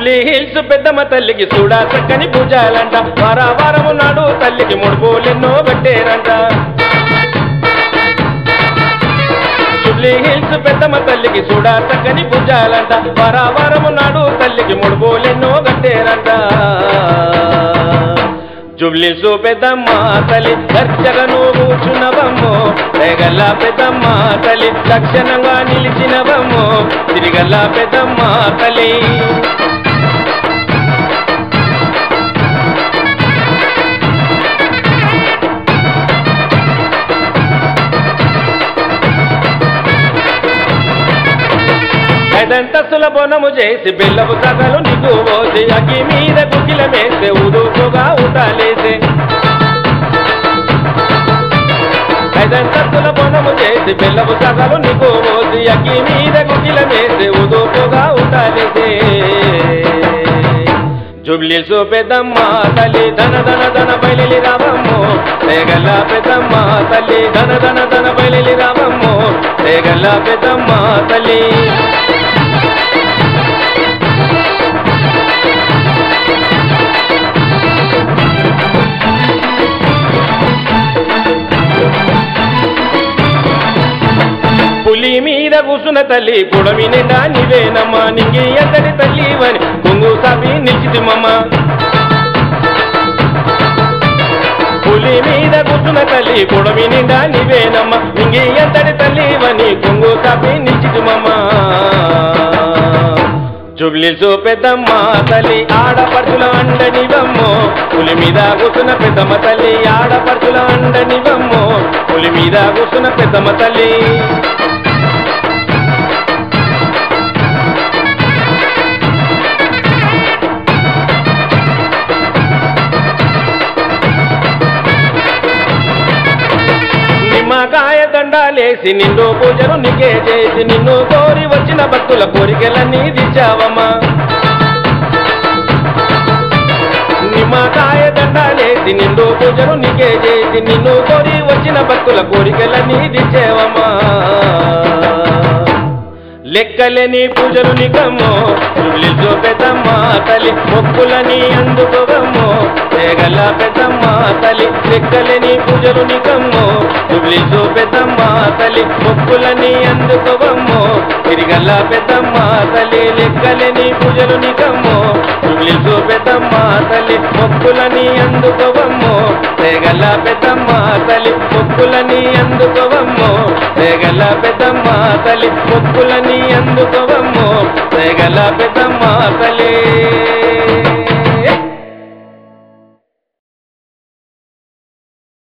Jubilee hills పెద్దమ్మ తల్లికి చూడా చక్కని పూజాలంట వార వారము నాడు తల్లికి ముడుపులెన్నో కట్టేరంట జుబ్లీ హిల్స్ పెద్దమ్మ తల్లికి చూడా చక్కని పూజాలంట వార వారము నాడు తల్లికి ముడుపులెన్నో కట్టేరంట జుబ్లీసు పెద్దమ్మ తల్లి దర్శగను కూర్చున్నవమ్మో రేగల్ల పెద్దమ్మ తల్లి లక్షణంగా నిలిచినవమ్మో తిరిగల్ల పెద్దమ్మ తల్లి ఐదంతస్తుల బొనము చేసి బెల్లపు సగలు నీకు పోసి అగ్గి మీద గుగ్గిల మేస్తే ఉదుపుగా ఉటాలేసే ఐదంతస్తుల బొనము చేసి బెల్లపు సగలు నీకు పోసి అగ్గి మీద గుగ్గిల మేస్తే ఉదుపుగా ఉటాలేసే జుబ్లీసు పెద్దమ్మ తల్లి ధన ధన ధన బయలి రావమ్మో రేగల్ల పెద్దమ్మ తల్లి ధన ధన ధన బయలి రావమ్మో రేగల్ల పెద్దమ్మ తల్లి పులి మీద కూసున్న తల్లి పుడమి నిండా నీవేనమ్మా నింగి ఎంతటి తల్లి వని కొంగు సాపి నిలిచితిమమ్మ పులి మీద కూసున్న తల్లి పుడమి నిండా నీవేనమ్మ నింగి ఎంతటి తల్లి వని కొంగు సాపి నిలిచితిమమ్మ జుబ్లీసు పెద్దమ్మ తల్లి ఆడపడుచుల అండనివమ్మో పులి మీద కూసున్న పెద్దమ్మ తల్లి ఆడపడుచుల అండనివమ్మో పులి మీద కూసున్న పెద్దమ్మ తల్లి నిమ్మకాయ దండాలేసి నిన్ను పూజలు నీకే చేసి నిన్ను కోరి వచ్చిన భక్తుల కోరికలన్నీ దిచ్చావమ్మా నిమ్మకాయ దండాలేసి నిన్ను పూజలు నీకే చేసి నిన్ను కోరి వచ్చిన భక్తుల కోరికలన్నీ దిచ్చేవమ్మా లెక్కలేని పూజలు నికమ్మో జుబ్లిజో పెద్దమ్మ తల్లి మొక్కులని అందుకోవమ్మో తేగల పెద్దమ్మ తల్లి లెక్కలేని పూజలు నికమ్మో జుబ్లిజో పెద్దమ్మ తల్లి మొక్కులని అందుకోవమ్మో తిరిగల్ల పెద్దమ్మ తల్లి లెక్కలేని పూజలు నికమ్మో జుబ్లిజో పెద్దమ్మ తల్లి మొక్కులని అందుకోవమ్మో తేగల పెద్దమ్మ తల్లి మొక్కులని అందుకోవమ్మో తేగల పెద్దమ్మ తల్లి మొక్కులని అందుకోవమ్మో తేగల పెద్దమ్మ తల్లి